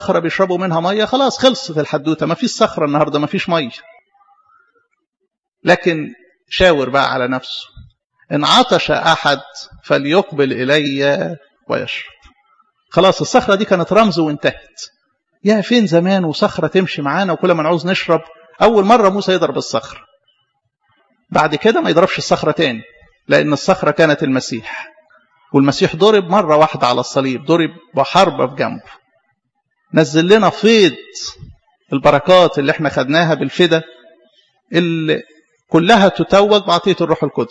صخرة بيشربوا منها مية خلاص خلصت الحدوتة ما فيش صخرة النهاردة ما فيش مية لكن شاور بقى على نفسه إن عطش أحد فليقبل إلي ويشرب خلاص الصخرة دي كانت رمز وانتهت يا فين زمان وصخرة تمشي معانا وكل ما نعوز نشرب أول مرة موسى يضرب الصخرة بعد كده ما يضربش الصخرة تاني لأن الصخرة كانت المسيح والمسيح ضرب مرة واحدة على الصليب ضرب بحربة في جنبه نزل لنا فيض البركات اللي احنا خدناها بالفدا اللي كلها تتوج بعطية الروح القدس